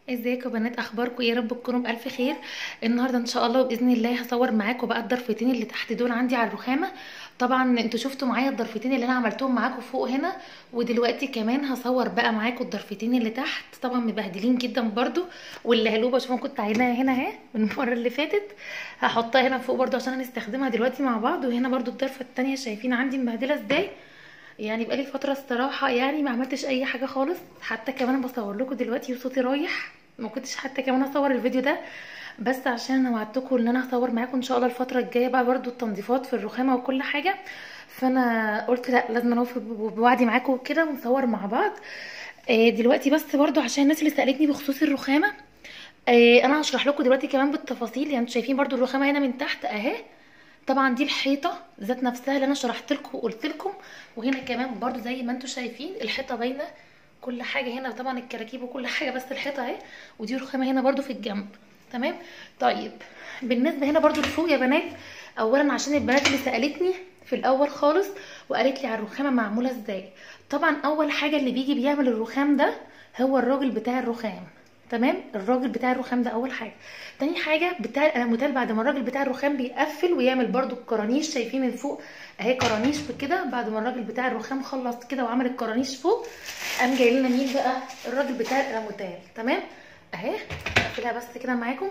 ازيكم يا بنات اخباركم ايه يا رب تكونوا بالف خير النهارده ان شاء الله باذن الله هصور معاكم بقى الضرفتين اللي تحت دول عندي على الرخامه طبعا انتوا شفتوا معايا الضرفتين اللي انا عملتهم معاكم فوق هنا ودلوقتي كمان هصور بقى معاكم الضرفتين اللي تحت طبعا مبهدلين جدا برضو واللهلوبه شوفوا كنت عيناها هنا اهي من المره اللي فاتت هحطها هنا فوق برضو عشان هنستخدمها دلوقتي مع بعض وهنا برضو الضرفه التانية شايفين عندي مبهدله ازاي يعني بقالي فتره الصراحه يعني ما عملتش اي حاجه خالص حتى كمان بصور لكم دلوقتي وصوتي رايح ما كنتش حتى كمان اصور الفيديو ده بس عشان انا وعدتكم ان انا هصور معاكم ان شاء الله الفتره الجايه بقى برضو التنظيفات في الرخامه وكل حاجه فانا قلت لا لازم اوفي بوعدي معاكم وكده ونصور مع بعض آه دلوقتي بس برضو عشان الناس اللي سالتني بخصوص الرخامه آه انا هشرح لكم دلوقتي كمان بالتفاصيل يعني انتوا شايفين برضو الرخامه هنا من تحت اهي طبعا دي الحيطه ذات نفسها اللي انا شرحت لكم وقلت لكم وهنا كمان برضو زي ما انتوا شايفين الحيطه باينه كل حاجه هنا طبعا الكراكيب وكل حاجه بس الحيطه اهي ودي رخامه هنا برضو في الجنب تمام طيب بالنسبه هنا برضو لفوق يا بنات اولا عشان البنات اللي سالتني في الاول خالص وقالت لي على الرخامه معموله ازاي طبعا اول حاجه اللي بيجي بيعمل الرخام ده هو الراجل بتاع الرخام تمام الراجل بتاع الرخام ده اول حاجه تاني حاجه بتاع الالموتال بعد ما الراجل بتاع الرخام بيقفل ويعمل برضو الكرانيش شايفين من فوق اهي كرانيش كده بعد ما الراجل بتاع الرخام خلص كده وعمل الكرانيش فوق قام جاي لنا مين بقى الراجل بتاع الالموتال تمام اهي هقفلها بس كده معاكم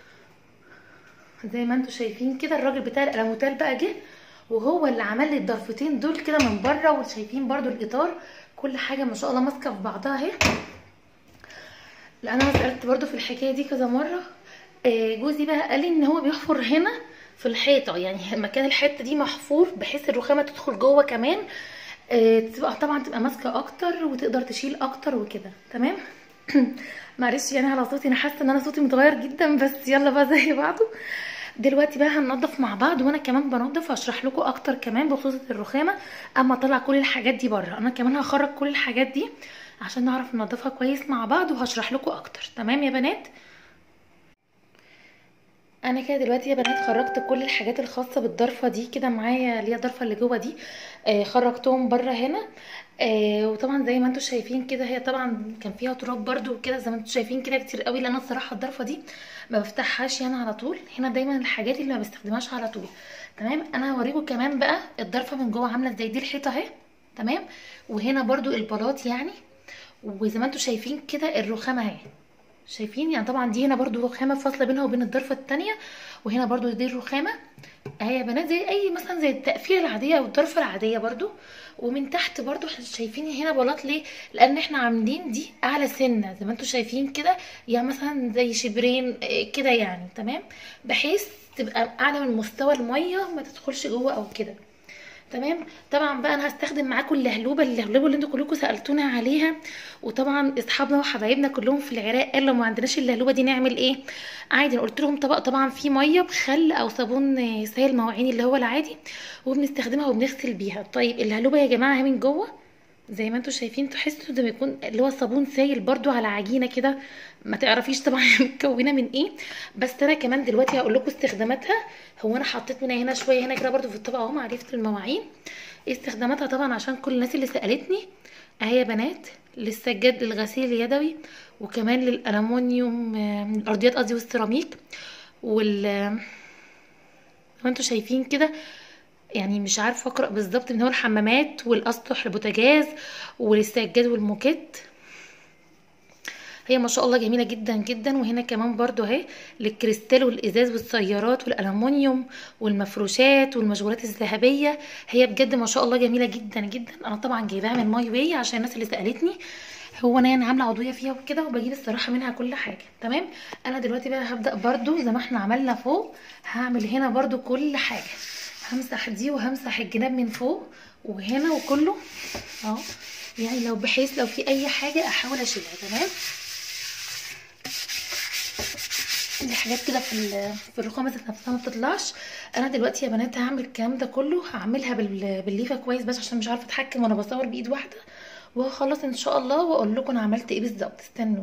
زي ما انتم شايفين كده الراجل بتاع الالموتال بقى جه وهو اللي عمل لي الضرفتين دول كده من بره وشايفين برضو الاطار كل حاجه ما شاء الله ماسكه في بعضها اهي لان انا سالت برضو في الحكايه دي كذا مره جوزي بقى قال لي ان هو بيحفر هنا في الحيطه يعني مكان الحته دي محفور بحيث الرخامه تدخل جوه كمان تبقى طبعا تبقى ماسكه اكتر وتقدر تشيل اكتر وكده تمام معلش يعني على صوتي انا حاسه ان انا صوتي متغير جدا بس يلا بقى زي بعضه دلوقتي بقى هننضف مع بعض وانا كمان بنضف هشرح لكم اكتر كمان بخصوص الرخامه اما اطلع كل الحاجات دي بره انا كمان هخرج كل الحاجات دي عشان نعرف ننضفها كويس مع بعض وهشرح لكم اكتر تمام يا بنات انا كده دلوقتي يا بنات خرجت كل الحاجات الخاصه بالضرفه دي كده معايا اللي هي الضرفه اللي جوه دي آه خرجتهم بره هنا آه وطبعا زي ما انتم شايفين كده هي طبعا كان فيها تراب برده وكده زي ما انتم شايفين كده كتير قوي لان الصراحه الضرفه دي ما بفتحهاش يعني على طول هنا دايما الحاجات اللي ما بستخدمهاش على طول تمام انا هوريكم كمان بقى الضرفه من جوه عامله ازاي دي الحيطه اهي تمام وهنا برده البلاط يعني وزي ما انتم شايفين كده الرخامه اهي شايفين يعني طبعا دي هنا برضو رخامه فاصله بينها وبين الضرفه الثانيه وهنا برضو دي الرخامه اهي يا بنات زي اي مثلا زي التقفيله العاديه او الضرفه العاديه برضو ومن تحت برضو احنا شايفين هنا بلاط ليه لان احنا عاملين دي اعلى سنه زي ما انتم شايفين كده يعني مثلا زي شبرين كده يعني تمام بحيث تبقى اعلى من مستوى الميه ما تدخلش جوه او كده تمام طبعا بقى انا هستخدم معاكم اللهلوبه اللهلوبه اللي انتوا كلكم سالتونا عليها وطبعا اصحابنا وحبايبنا كلهم في العراق قالوا ما عندناش اللهلوبه دي نعمل ايه عادي قلت لهم طبق طبعا فيه ميه بخل او صابون سائل مواعين اللي هو العادي وبنستخدمها وبنغسل بيها طيب اللهلوبه يا جماعه اهي من جوه زي ما انتم شايفين تحسوا ده بيكون اللي هو صابون سائل برده على عجينه كده ما تعرفيش طبعا متكونه من ايه بس انا كمان دلوقتي هقول لكم استخداماتها هو انا حطيت منها هنا شويه هنا كده برده في الطبق اهو معرفه المواعين استخداماتها طبعا عشان كل الناس اللي سالتني اهي يا بنات للسجاد للغسيل اليدوي وكمان للالومنيوم الارضيات قصدي والسيراميك وال ما انتم شايفين كده يعني مش عارفه اقرا بالظبط من هو الحمامات والاسطح البوتاجاز والسجاد والموكيت هي ما شاء الله جميله جدا جدا وهنا كمان برضو اهي للكريستال والازاز والسيارات والالومنيوم والمفروشات والمشغولات الذهبيه هي بجد ما شاء الله جميله جدا جدا انا طبعا جايباها من ماي واي عشان الناس اللي سالتني هو انا يعني عامله عضويه فيها وكده وبجيب الصراحه منها كل حاجه تمام انا دلوقتي بقى هبدا برضو زي ما احنا عملنا فوق هعمل هنا برضو كل حاجه همسح دي وهمسح الجناب من فوق وهنا وكله اهو يعني لو بحيث لو في اي حاجه احاول اشيلها تمام دي حاجات كده في في الرخامه ذات نفسها ما بتطلعش انا دلوقتي يا بنات هعمل الكلام ده كله هعملها بالليفه كويس بس عشان مش عارفه اتحكم وانا بصور بايد واحده وهخلص ان شاء الله واقول لكم انا عملت ايه بالظبط استنوا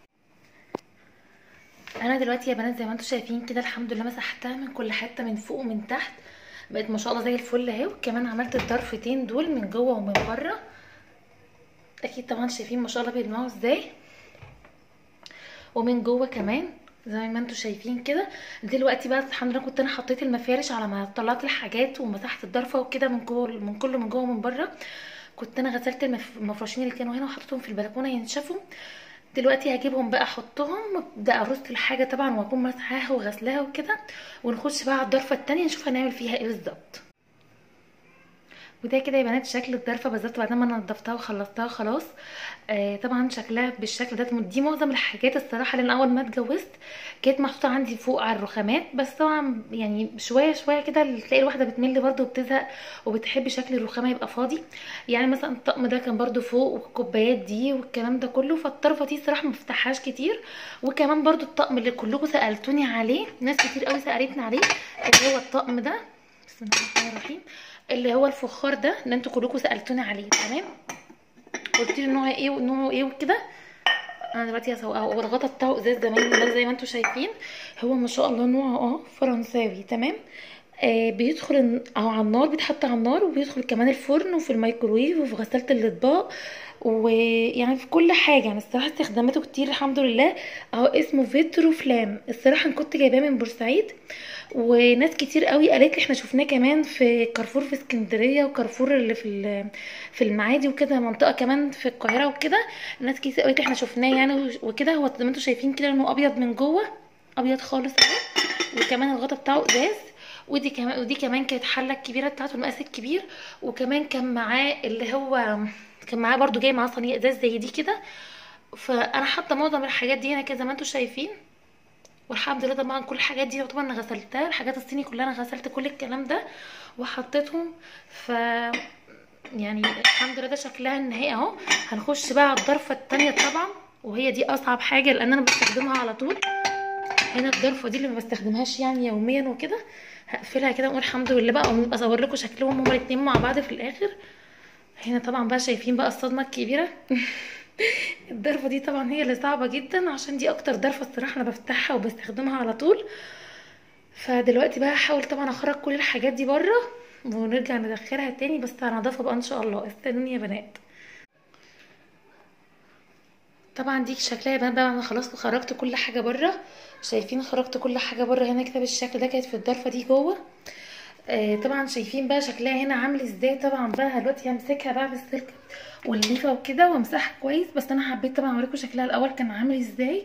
انا دلوقتي يا بنات زي ما انتم شايفين كده الحمد لله مسحتها من كل حته من فوق ومن تحت بقت ما شاء الله زي الفل اهي وكمان عملت الضرفتين دول من جوه ومن بره اكيد طبعا شايفين ما شاء الله بيلمعوا ازاي ومن جوه كمان زي ما انتم شايفين كده دلوقتي بقى الحمد لله كنت انا حطيت المفارش على ما طلعت الحاجات ومسحت الضرفه وكده من جوه من كله من جوه ومن بره كنت انا غسلت المف- المفرشين اللي كانوا هنا وحطيتهم في البلكونه ينشفوا دلوقتي هجيبهم بقى احطهم وابدا ارص الحاجه طبعا واكون مسحاها وغسلاها وكده ونخش بقى على الضرفه التانية نشوف هنعمل فيها ايه بالظبط وده كده يا بنات شكل الضرفه بالظبط بعد ما انا نضفتها وخلصتها خلاص آه طبعا شكلها بالشكل ده دي معظم الحاجات الصراحه لان اول ما اتجوزت كانت محطوطه عندي فوق على الرخامات بس طبعا يعني شويه شويه كده تلاقي الواحده بتمل برده وبتزهق وبتحب شكل الرخامه يبقى فاضي يعني مثلا الطقم ده كان برده فوق والكوبايات دي والكلام ده كله فالطرفه دي صراحه ما بفتحهاش كتير وكمان برده الطقم اللي كلكم سالتوني عليه ناس كتير قوي سالتني عليه اللي هو الطقم ده بسم الله الرحمن الرحيم اللي هو الفخار ده اللي انتوا كلكم سالتوني عليه تمام قلت لي نوعه ايه ونوعه ايه وكده انا دلوقتي هسوقها والغطا بتاعه ازاز زمان زي ما انتم شايفين هو ما شاء الله نوعه اه فرنساوي تمام آه بيدخل اهو على النار بيتحط على النار وبيدخل كمان الفرن وفي الميكروويف وفي غسالة الاطباق ويعني في كل حاجة يعني الصراحة استخداماته كتير الحمد لله اهو اسمه فيترو فلام الصراحة انا كنت جايباه من بورسعيد وناس كتير قوي قالت لي احنا شفناه كمان في كارفور في اسكندريه وكارفور اللي في في المعادي وكده منطقه كمان في القاهره وكده ناس كتير قالت لي احنا شفناه يعني وكده هو زي ما انتم شايفين كده انه ابيض من جوه ابيض خالص اهو وكمان الغطا بتاعه ازاز ودي كمان ودي كمان كانت حله الكبيره بتاعته المقاس الكبير وكمان كان معاه اللي هو كان معاه برده جاي معاه صينيه ازاز زي دي كده فانا حاطه معظم الحاجات دي هنا كده زي ما انتم شايفين والحمد لله طبعا كل الحاجات دي طبعا انا غسلتها الحاجات الصيني كلها انا غسلت كل الكلام ده وحطيتهم ف يعني الحمد لله ده شكلها النهائي اهو هنخش بقى على الضرفه التانية طبعا وهي دي اصعب حاجه لان انا بستخدمها على طول هنا الضرفه دي اللي ما بستخدمهاش يعني يوميا وكده هقفلها كده ونقول الحمد لله بقى ونبقى اصور لكم شكلهم هما الاتنين مع بعض في الاخر هنا طبعا بقى شايفين بقى الصدمه الكبيره الضرفه دي طبعا هي اللي صعبه جدا عشان دي اكتر ضرفه الصراحه انا بفتحها وبستخدمها على طول فدلوقتي بقى هحاول طبعا اخرج كل الحاجات دي بره ونرجع ندخلها تاني بس هنضفها بقى ان شاء الله استنوني يا بنات طبعا دي شكلها يا بنات بقى انا خلاص خرجت كل حاجه بره شايفين خرجت كل حاجه بره هنا كده بالشكل ده كانت في الضرفه دي جوه آه طبعا شايفين بقى شكلها هنا عامل ازاي طبعا بقى دلوقتي همسكها بقى بالسلك والليفه وكده وامسحها كويس بس انا حبيت طبعا اوريكم شكلها الاول كان عامل ازاي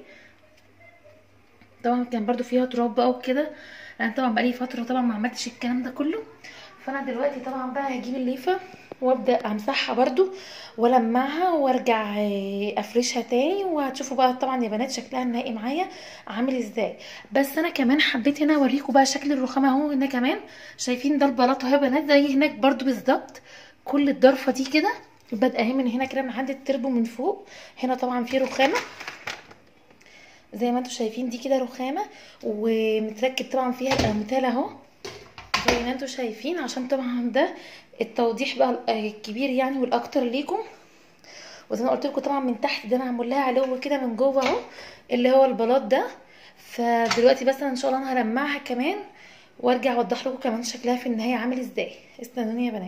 طبعا كان برضو فيها تراب بقى وكده لان طبعا بقالي فتره طبعا ما عملتش الكلام ده كله فانا دلوقتي طبعا بقى هجيب الليفه وابدا امسحها برضو والمعها وارجع افرشها تاني وهتشوفوا بقى طبعا يا بنات شكلها النهائي معايا عامل ازاي بس انا كمان حبيت هنا اوريكم بقى شكل الرخامه اهو هنا كمان شايفين ده البلاط اهو يا بنات زي هناك برضو بالظبط كل الضرفه دي كده بادئه اهي من هنا كده من عند التربو من فوق هنا طبعا في رخامه زي ما انتم شايفين دي كده رخامه ومتركب طبعا فيها الامثال اهو زي ما انتم شايفين عشان طبعا ده التوضيح بقى الكبير يعني والاكتر ليكم وزي ما قلت لكم طبعا من تحت ده معمول لها علو كده من جوه اهو اللي هو البلاط ده فدلوقتي بس ان شاء الله انا هلمعها كمان وارجع اوضح لكم كمان شكلها في النهايه عامل ازاي استنوني يا بنات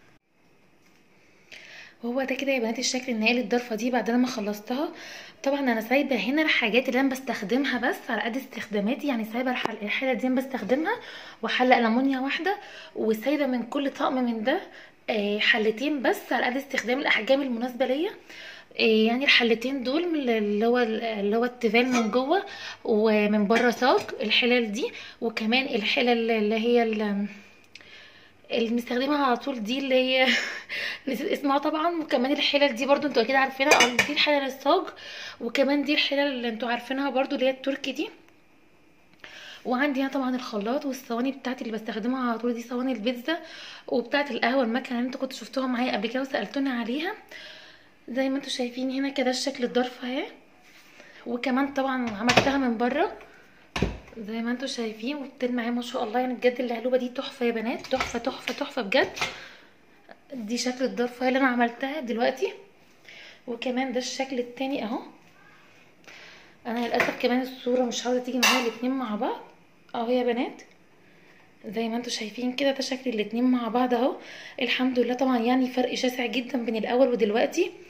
وهو ده كده يا بنات الشكل النهائي للضرفه دي بعد ما خلصتها طبعا انا سايبه هنا الحاجات اللي انا بستخدمها بس على قد استخداماتي يعني سايبه الحله دي بستخدمها وحله المونيا واحده وسايبه من كل طقم من ده حلتين بس على قد استخدام الاحجام المناسبه ليا يعني الحلتين دول من اللي هو اللي هو التيفال من جوه ومن بره صاج الحلال دي وكمان الحلل اللي هي اللي بنستخدمها على طول دي اللي هي نسيت اسمها طبعا وكمان الحلل دي برضو انتوا اكيد عارفينها اه دي الحلل الصاج وكمان دي الحلل اللي انتوا عارفينها برضو اللي هي التركي دي وعندي هنا طبعا الخلاط والصواني بتاعتي اللي بستخدمها على طول دي صواني البيتزا وبتاعه القهوه المكنه اللي انتوا كنتوا شفتوها معايا قبل كده وسالتوني عليها زي ما انتوا شايفين هنا كده الشكل الضرفه اهي وكمان طبعا عملتها من بره زي ما انتوا شايفين وبتلمع اهي ما شاء الله يعني بجد العلوبه دي تحفه يا بنات تحفه تحفه تحفه بجد دي شكل الضرفه اللي انا عملتها دلوقتي وكمان ده الشكل التاني اهو انا للاسف كمان الصوره مش عاوزه تيجي معايا الاتنين مع بعض اهو يا بنات زي ما انتوا شايفين كده ده شكل الاتنين مع بعض اهو الحمد لله طبعا يعني فرق شاسع جدا بين الاول ودلوقتي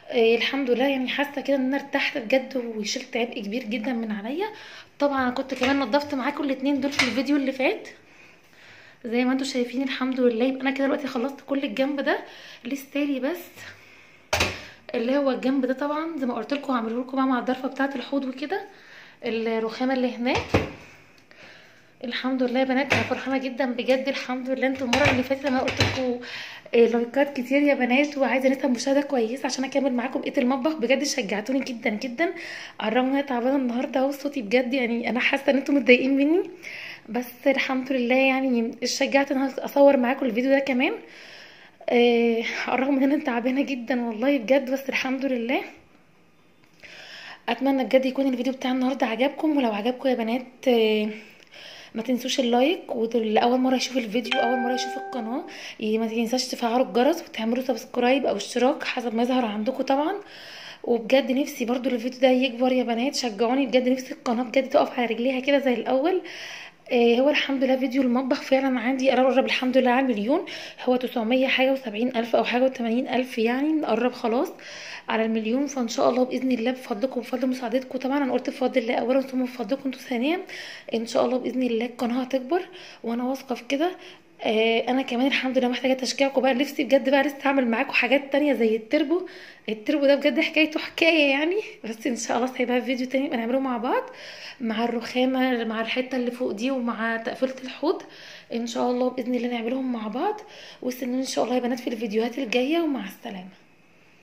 آه الحمد لله يعني حاسه كده ان انا ارتحت بجد وشلت عبء كبير جدا من عليا طبعا انا كنت كمان نضفت معاكم الاتنين دول في الفيديو اللي فات زي ما انتم شايفين الحمد لله يبقى انا كده دلوقتي خلصت كل الجنب ده لسه لي بس اللي هو الجنب ده طبعا زي ما قلت لكم هعمله لكم بقى مع الضرفه بتاعه الحوض وكده الرخامه اللي هناك الحمد لله يا بنات انا فرحانه جدا بجد الحمد لله انتوا المره اللي فاتت انا قلت لكم لايكات كتير يا بنات وعايزه نسبه مشاهده كويسه عشان اكمل معاكم بقيه المطبخ بجد شجعتوني جدا جدا على الرغم ان انا تعبانه النهارده اهو صوتي بجد يعني انا حاسه ان انتوا متضايقين مني بس الحمد لله يعني اتشجعت ان انا اصور معاكم الفيديو ده كمان آه على الرغم ان انا تعبانه جدا والله بجد بس الحمد لله اتمنى بجد يكون الفيديو بتاع النهارده عجبكم ولو عجبكم يا بنات آه ما تنسوش اللايك واللي اول مره يشوف الفيديو اول مره يشوف القناه ما تنساش تفعلوا الجرس وتعملوا سبسكرايب او اشتراك حسب ما يظهر عندكم طبعا وبجد نفسي برضو الفيديو ده يكبر يا بنات شجعوني بجد نفسي القناه بجد تقف على رجليها كده زي الاول آه هو الحمد لله فيديو المطبخ فعلا عندي قرب الحمد لله على المليون هو 900 حاجه وسبعين الف او حاجه وتمانين الف يعني نقرب خلاص على المليون فان شاء الله باذن الله بفضلكم وبفضل مساعدتكم طبعا انا قلت بفضل الله اولا ثم بفضلكم انتوا ثانيا ان شاء الله باذن الله القناه هتكبر وانا واثقه في كده آه انا كمان الحمد لله محتاجه تشجيعكم بقى نفسي بجد بقى لسه اعمل معاكم حاجات تانية زي التربو التربو ده بجد حكايته حكايه يعني بس ان شاء الله سايبها في فيديو تاني بنعمله مع بعض مع الرخامه مع الحته اللي فوق دي ومع تقفيله الحوض ان شاء الله باذن الله نعملهم مع بعض واستنوني ان شاء الله يا بنات في الفيديوهات الجايه ومع السلامه